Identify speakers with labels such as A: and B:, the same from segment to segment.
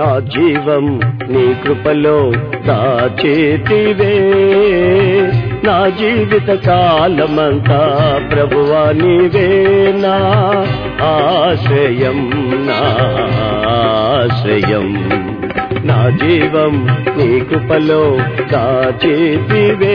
A: నా జీవం నీ కృపలో దాచేతివే నా జీవిత కాలమంతా ప్రభువా నీవే నా ఆశ్రయం నా ఆశ్రయం నా జీవం నీ కృపలో దాచేతివే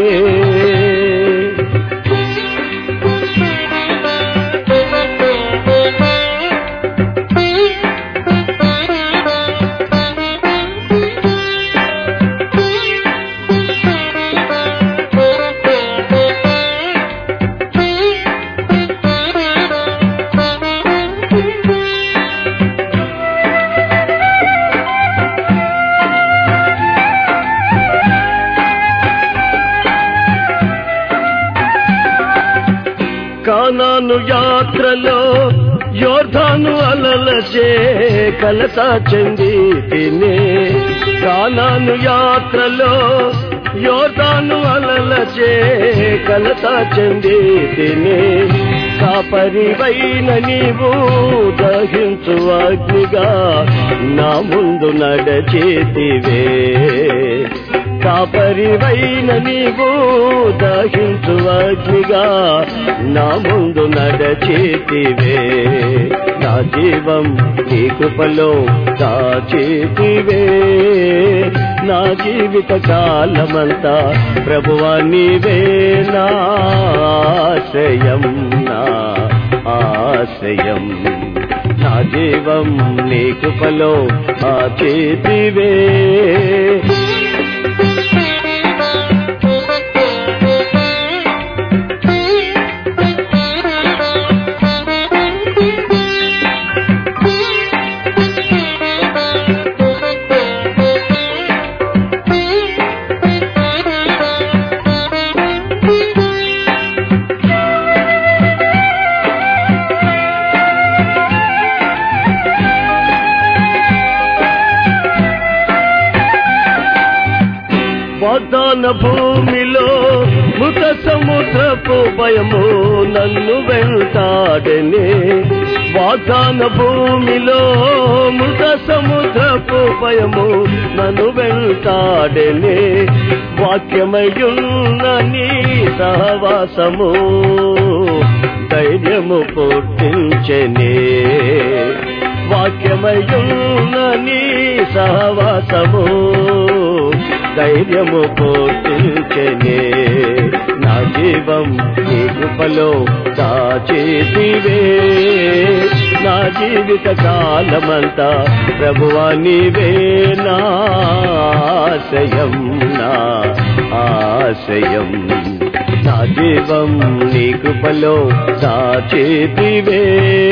A: కానాను యాత్రలో యోర్ధాను అలలచే కలత చెంది తినే కానాను యాత్రలో యోర్ధాను అలలచే కలత చెంది తినే కాపరివైన నీవు దహించు అగ్నిగా నా ముందు నడచేతివే కాపరివైన నీవు దహించు అగ్నిగా నా ముందు నడచేతివే నా జీవం నీ కృపలో దాచేతివే నా జీవిత కాలమంతా ప్రభువా నీవే నా ఆశ్రయం నా ఆశ్రయం నా జీవం నీ కృపలో దాచేతివే వాగ్దాన భూమిలో మృత సముద్రపు భయము నన్ను వెళ్తాడనే వాగ్దాన భూమిలో మృత సముద్రపు భయము నన్ను వెళ్తాడనే వాక్యమయున్న నీ సహవాసము ధైర్యము పుట్టించనే వాక్యమయున్న నీ సహవాసము ధైర్యము పోటించనే నా జీవం నీ కృపలో దాచేతివే నా జీవిత కాలమంతా ప్రభువా నీవే నా ఆశయం నా ఆశయం నా జీవం నీ కృపలో దాచేతివే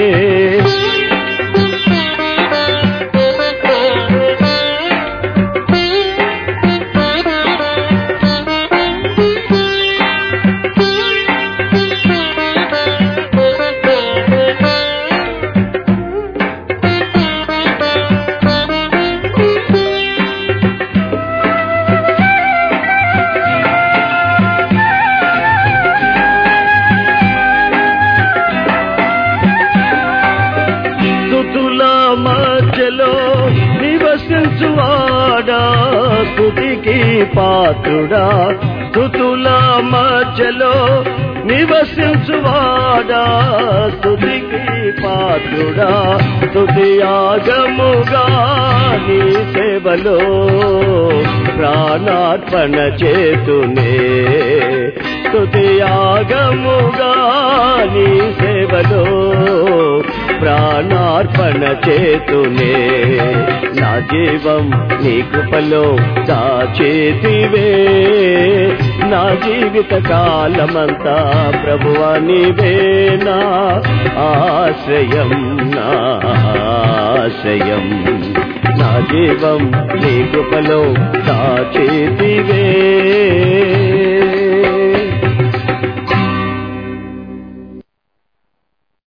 A: స్థుతుల మధ్యలో నివసించువాడా స్థుతికి పాత్రుడా స్థుతుల మధ్యలో నివసించువాడా స్థుతికి పాత్రుడా స్థుతి యాగముగా నీ సేవలో ప్రాణార్పణ చేతునే స్థుతి యాగముగా నీ సేవలో ప్రాణార్పణ చేతునే నా జీవం నీ కృపలో దాచేతివే నా జీవిత కాలమంతా ప్రభువా నీవే నా ఆశ్రయం నా ఆశ్రయం నా జీవం నీ కృపలో దాచేతివే